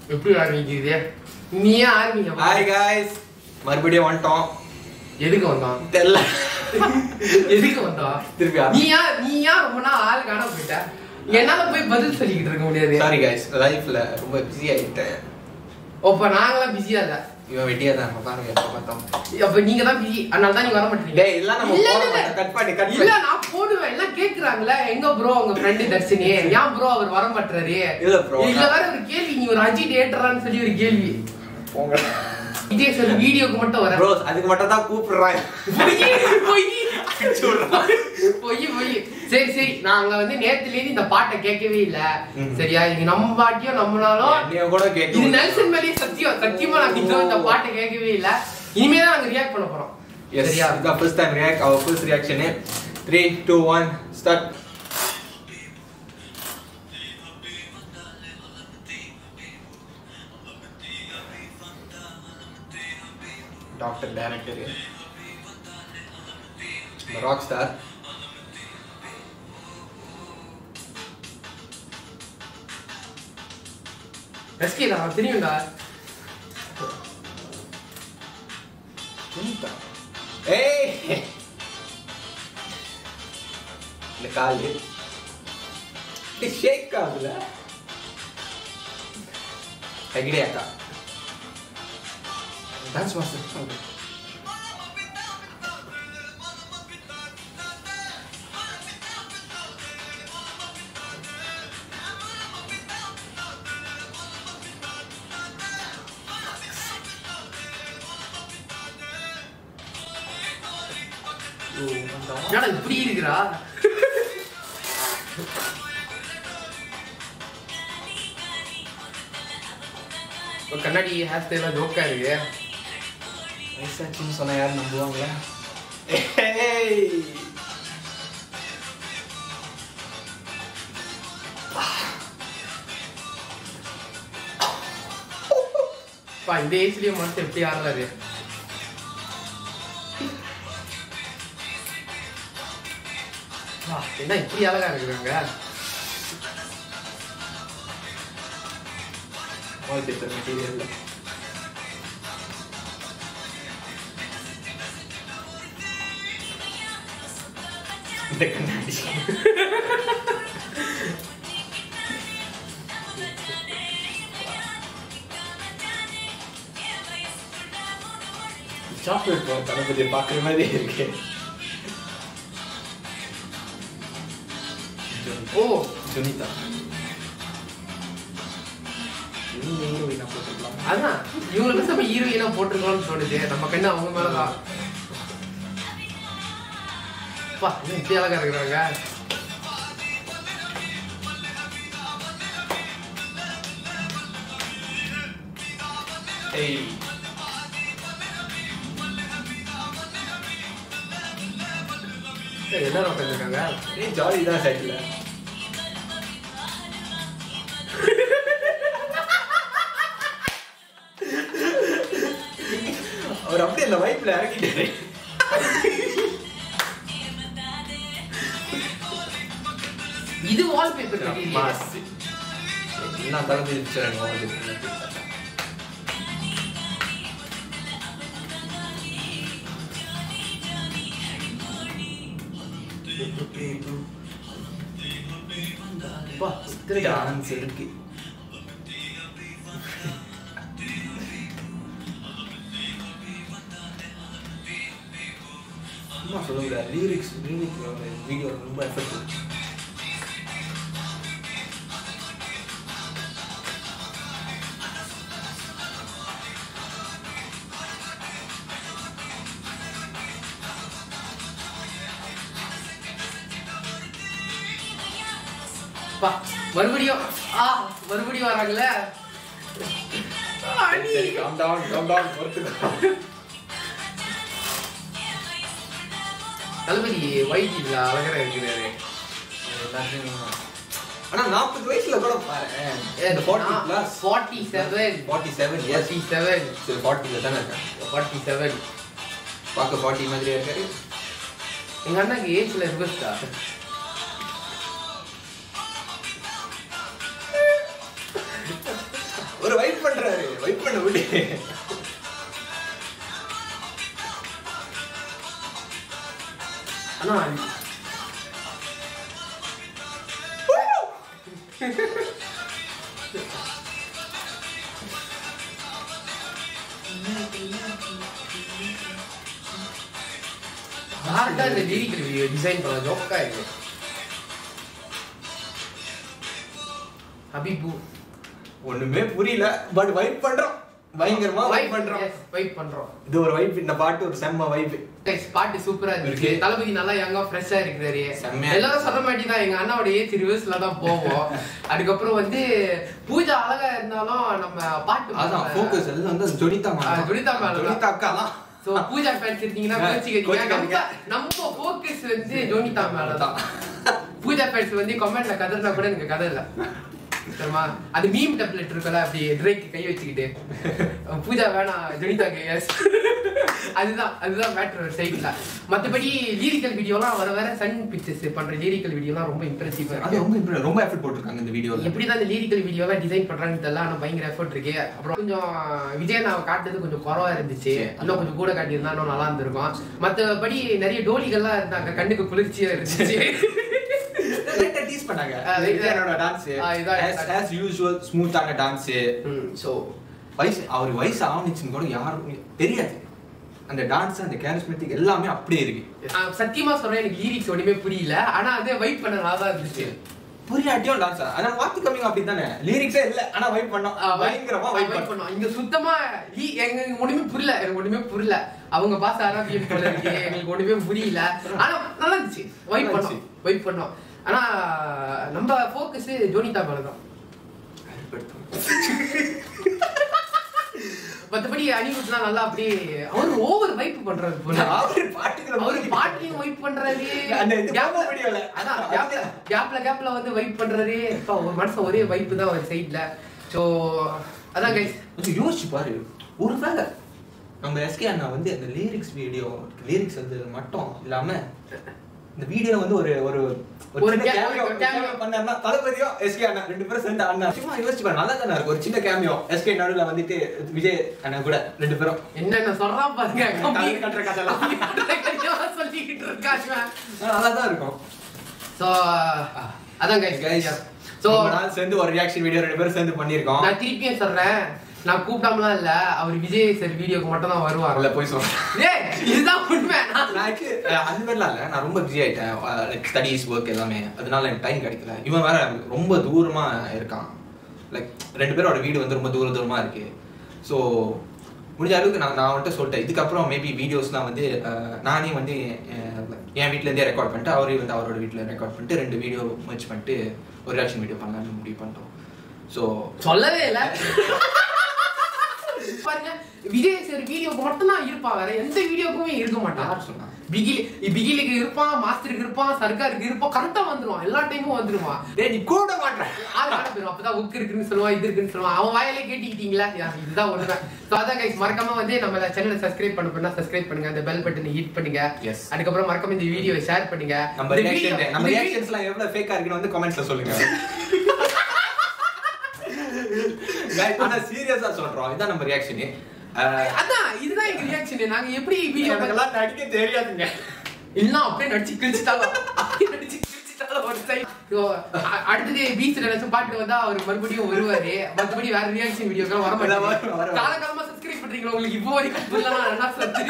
எப்படி ஆரம்பிக்குது நீ ஏன் ஆரம்பிக்க ஹாய் காய்ஸ் மறுபடியும் வந்துட்டோம் எதுக்கு வந்தான் தெரியல எதுக்கு வந்தான் திருப்பி நீ ஏன் நீ ஏன் ரொம்ப நாள் ஆள் காணாம போயிட்ட என்னால போய் பதில் சொல்லிக்கிட்டு இருக்க முடியாது சாரி காய்ஸ் லைஃப்ல ரொம்ப பிஸி ஆயிட்டேன் அப்ப நாங்களாம் பிஸியா இல்ல இவன் வெட்டியா தான் இருப்பான். பாருங்க எப்ப பார்த்தோம் அப்ப நீங்க தான் பிஸி அதனால தான் நீங்க வர மாட்டீங்க டேய் இதெல்லாம் நம்ம இல்ல, போட இல்ல, மாட்டோம் கட் பண்ணி கட் இல்ல பண்ணி நான் போடுவேன் எல்லாம் கேக்குறாங்கல்ல எங்க ப்ரோ உங்க ஃப்ரெண்டு தர்ஷினி ஏன் ப்ரோ அவர் வர மாட்டாரு இல்ல bro. இல்ல வேற ஒரு கேள்வி நீ ஒரு அஜிட் ஏற்றறான்னு சொல்லி ஒரு கேள்வி போங்க விஜய் சார் வீடியோக்கு மட்டும் வர ப்ரோ அதுக்கு மட்டும் தான் கூப்பிடுறாங்க பொய் பொய் பொய் பொய் சரி சரி நாங்க வந்து நேத்துல இருந்து இந்த பாட்டை கேட்கவே இல்ல ம். சரியா இது நம்ம பாட்டியும் நம்மளாலும் என்னைய கூட கேட்க இது முடியாது. நெல்சன் மேலே சத்தியம் சத்தியமா நாங்க இன்னும் இந்த பாட்டை கேட்கவே இல்ல இனிமே தான் நாங்க ரியாக்ட் பண்ண போறோம் Yes, சரியா இதுதான் first time react, our first reaction. Three, two, one, start. Doctor director rock star SK தான் தெரியும்டா ஏய் இந்த காலு ஷேக் ஆகுல ஹெகிடே அக்கா டான்ஸ் மாஸ்டர் என்னடா இப்படி இருக்கிறா ஒரு கண்ணாடி ஹேர் ஸ்டைலாம் ஜோக்கா இருக்கு வயசாச்சுன்னு சொன்னா யாரும் நம்புவாங்களா ஏய் பா இந்த ஏஜ்லயே மனசு எப்படி ஆடுறாரு வா, என்ன இப்படி அழகா இருக்கிறாங்க வால்பேப்பர் மெட்டீரியல் இந்த கண்ணாடி சாக்லேட் பழம் தளபதியை பார்க்குற மாதிரி இருக்கு ஓ சுனிதா இவங்க ஹீரோயினா போட்டுக்கலாம் அதான் இவங்களுக்கு நம்ம ஹீரோயினா போட்டிருக்கோம்னு தோணுது நம்ம கண்ணு அவங்க மேலதான் பா என்ன இப்படி அழகா இருக்கிறாங்க ஏய் ஏய், எல்லாரும் உட்காந்துருக்காங்க ஏய் ஜாலி தான் சைக்கிள் அவர் அப்படியே அந்த வைப்ல இறக்கிட்டாரு இது வால்பேப்பர் மாஸ் என்ன தளபதி பிடிச்சாங்க பா சித்திரையா டான்ஸ் இருக்கு சும்மா சொல்ல முடியாது லிரிக்ஸ் லிரிக்ஸ் வீடியோ ரொம்ப எஃபெக்ட் பா மறுபடியும் ஆ மறுபடியும் வராங்கல்ல அடி. சரி calm down calm down பொறுத்துக்கோ தளபதி ஒயிட் இல்ல அழகரா இருக்கிறாரு ஆனா நாற்பது வயசுல கூட பாரு இந்த forty plus forty seven forty seven yes forty seven சரி ஃபார்ட்டில தானே இருக்கேன் ஃபார்ட்டி செவன் பார்க்க ஃபார்ட்டி மாதிரியே இருக்காரு எங்க அண்ணாக்கு ஏஜ்ல ரிவர்ஸ்டா ஒரு வைப் பண்றாரு வைப் பண்ண விடு ஆனா யார்டா இந்த லிரிக்கல் வீடியோ டிசைன் பண்ண ஜோக்கா இருக்கு ஹபிபு ஒண்ணுமே புரியல பட் வைப் பண்றோம் பயங்கரமா வைப் பண்றோம் வைப் பண்றோம் இது ஒரு வைப் இந்த பாட்டு ஒரு செம்ம வைப் Guys, பாட்டு சூப்பரா இருந்துச்சு இருக்கு. தளபதி நல்லா யங்கா ஃப்ரெஷ்ஷா இருக்கிறாரு செம்மையா எல்லாரும் சொல்ல மாட்டேதான் எங்க அண்ணாவோட ஏஜ் ரிவர்ஸ்ல தான் போவோம் அதுக்கப்புறம் வந்து பூஜா அழகா இருந்தாலும் நம்ம பாட்டு அதான் ஃபோக்கஸ் எல்லாம் வந்து அந்த ஜொனிதா மேல ஆ, தான். ஜொனிதா மேல தான். ஜொனிதா அக்கா தான் சோ பூஜா ஃபேன்ஸ் இருக்கீங்கன்னா ஆ, கோச்சிக்கிறீங்க கோச்சிக்காதீங்க. நம்ம நம்ம ஃபோக்கஸ் வந்து ஜோனிதா மேல தான் பூஜா ஃபேன்ஸ் வந்து கமெண்ட்ல கதறினா கூட எனக்கு கதை இல்ல தெரியுமா அது மீம் டெப்லெட் இருக்குல்ல அப்படி ட்ரேக்கு கை வச்சுக்கிட்டு பூஜா வேணாம் ஜெனிதா கேஸ் அதுதான் அதுதான் மேட்ரு சைக்கிள் மத்தபடி லீரிக்கல் வீடியோலாம் வர வர சன் பிக்சர்ஸ் பண்ற லீரிக்கல் வீடியோலாம் ரொம்ப இம்ப்ரெசிவா அது ரொம்ப impressive. ரொம்ப எஃபர்ட் போட்டிருக்காங்க இந்த வீடியோல எப்படிதான் இந்த லீரிக்கல் வீடியோலாம் டிசைன் பண்றாங்கன்னு தெரியல ஆனா பயங்கர எஃபர்ட் இருக்கு அப்புறம் கொஞ்சம் விஜய் நான் காட்டுறது கொஞ்சம் குறவா இருந்துச்சு இன்னும் கொஞ்சம் கூட காட்டியிருந்தா இன்னும் நல்லா இருந்திருக்கும் மத்தபடி நிறைய டோலிகள்லாம் இருந்தாங்க கண்ணுக்கு குளிர்ச்சியா இருந்துச்சு லைட்டா டீஸ் பண்ணாங்க ஆ, light ஆ- விஜயனோட டான்ஸ் ஆ, இதான் as as usual ஸ்மூத்தான டான்ஸ் ஸோ வயசு அவருக்கு வயசு ஆவணிச்சுன்னு கூட யாரும் தெரியாது அந்த டான்ஸ் அந்த கேரிஸ்மெட்டிக் எல்லாமே அப்படியே இருக்கு சத்தியமா சொல்றேன் எனக்கு லிரிக்ஸ் ஒண்ணுமே புரியல ஆனா அதே வைப் பண்ண நல்லா தான் இருந்துச்சு புரியாட்டியும் டான்ஸ் ஆனா வாத்தி கம்மிங் அப்படி தானே லிரிக்ஸே இல்ல ஆனா வைப் பண்ணோம் ஆ, vibe- பயங்கரமா vibe வைப் பண்ணோம் பண்ணோம். இங்க சுத்தமா லீ- எங்க எங்களுக்கு ஒண்ணுமே புரியல எனக்கு ஒண்ணுமே புரியல அவங்க பாஸ் அரபியன் போல இருக்கு எங்களுக்கு ஒண்ணுமே புரியல ஆனா நல்லா இருந்துச்சு வைப் நல்லா பண்ணோம் வைப் பண்ணோம் ஆனா நம்ம ஃபோக்கஸ் ஜோனிதா மேல தான் மத்தபடி அனிருத்லாம் நல்லா அப்படியே அவர் ஓவர் வைப் பண்றாரு போல அவரு பாட்டுக்கிற அவரு பாட்லயும் வைப் பண்றாரு அந்த இது Gap- promo video ல. அதான் கேப்ல கேப்ல கேப்ல வந்து வைப் பண்றாரு இப்ப ஒரு மனுஷன் ஒரே வைப் தான் ஒரு சைடுல சோ அதான் கைஸ் கொஞ்சம் யோசிச்சு பாரு ஒருவேளை நம்ம எஸ்கே அண்ணா வந்து அந்த லிரிக்ஸ் வீடியோ லிரிக்ஸ் வந்து மட்டும் இல்லாம இந்த வீடியோ வந்து ஒரு ஒரு ஒரு சின்ன ca- cameo- ஒரு cameo. cameo பண்ணாருன்னா தளபதியும் எஸ்கே அண்ணா ரெண்டு பேரும் சேர்ந்து அண்ணா சும்மா யோசிச்சு பாரு நல்லா தானே இருக்கு ஒரு சின்ன கேமியோ எஸ்கே நடுவுல வந்துட்டு விஜய் அண்ணா கூட ரெண்டு பேரும் என்னென்ன சொல்றான் பாருங்க கம்பி கட்டுற கதையெல்லாம். கதையெல்லாம் சொல்லிக்கிட்டு இருக்காங்க நல்லா தான் இருக்கும் சோ அதான் கைஸ் கைஸ் சோ சோ நாள் சேர்ந்து ஒரு ரியாக்ஷன் வீடியோ ரெண்டு பேரும் சேர்ந்து பண்ணிருக்கோம் நான் திருப்பியும் சொல்றேன் நான் கூப்பிடாமலாம் இல்ல அவர் விஜய் சார் வீடியோக்கு மட்டும் தான் வருவார் வரல போய் சொல்றேன் ஏய் இதுதான் உண்மை நான் நான் actually, அஹ், அந்த மாதிரிலாம் இல்ல நான் ரொம்ப பிஸி ஆயிட்டேன் லைக் ஸ்டடீஸ் ஒர்க் எல்லாமே அதனால எனக்கு டைம் கிடைக்கல இவன் வேற ரொம்ப தூரமா இருக்கான் லைக் ரெண்டு பேரோட வீடு வந்து ரொம்ப தூர தூரமா இருக்கு ஸோ முடிஞ்ச அளவுக்கு நான் நான் வந்துட்டு சொல்லிட்டேன் இதுக்கப்புறம் மேபி வீடியோஸ்லாம் வந்து அஹ், நானே வந்து அஹ், என் வீட்ல இருந்தே ரெக்கார்ட் பண்ணிட்டு அவரே வந்து அவரோட வீட்ல ரெக்கார்ட் பண்ணிட்டு ரெண்டு வீடியோ மர்ச் பண்ணிட்டு ஒரு ரியாக்ஷன் வீடியோ பண்ணலாம்னு முடிவு பண்ணிட்டோம் ஸோ சொல்லவே இல்ல பாருங்க விஜய் சார் வீடியோக்கு மட்டும் தான் இருப்பான் வேற எந்த வீடியோக்குமே இருக்க மாட்டான் யார் சொன்னா? பிகிலி பிகிலிக்கு இருப்பான் மாஸ்டருக்கு இருப்பான் சர்க்காருக்கு இருப்பான் கரெக்டா வந்துருவான் எல்லா டைமும் வந்துருவான் டேய் நீ கூட மாட்டேன் ஆள் ஆட போயிடும் அப்பதான் உக்கு இருக்குன்னு சொல்லுவான் இது இருக்குன்னு சொல்லுவான் அவன் வாயிலே கேட்டுக்கிட்டீங்களா யா, இதுதான் ஒண்ணுமே சோ அதான் கைஸ் மறக்காம வந்து நம்ம சேனலை சப்ஸ்கிரைப் பண்ண பண்ணா சப்ஸ்கிரைப் பண்ணுங்க அந்த பெல் பட்டனை ஹிட் பண்ணுங்க Yes. அதுக்கப்புறம் மறக்காம இந்த வீடியோவை ஷேர் பண்ணுங்க நம்ம இந்த video- ரியாக்ஷன் நம்ம இந்த video- ரியாக்ஷன்ஸ்லாம் எவ்வளவு ஃபேக்கா இருக்குன்னு வந்து கமெண்ட்ஸ்ல சொல்லுங்க Guys, ஆனா சீரியஸா சொல்றோம் இதான் நம்ம ரியாக்ஷன் அதான் இதுதான் எங்க ரியாக்ஷன் நாங்க எப்படி வீடியோ எனக்கெல்லாம் நடிக்க தெரியாதுங்க இல்ல அப்படியே நடிச்சு கிழிச்சிட்டாலும் அப்படியே நடிச்சு கிழிச்சிட்டாலும் ஒரு சைடு அடுத்தது பீச் நினைச்சு பாட்டு வந்தா அவர் மறுபடியும் வருவாரு மறுபடியும் வேற ரியாக்ஷன் வீடியோக்கெல்லாம் வர வர- வர- மாட்டாங்க வர- காலகாலமா சப்ஸ்கிரைப் பண்றீங்களா உங்களுக்கு இப்போ வரைக்கும் இல்லைன்னா என்ன சார்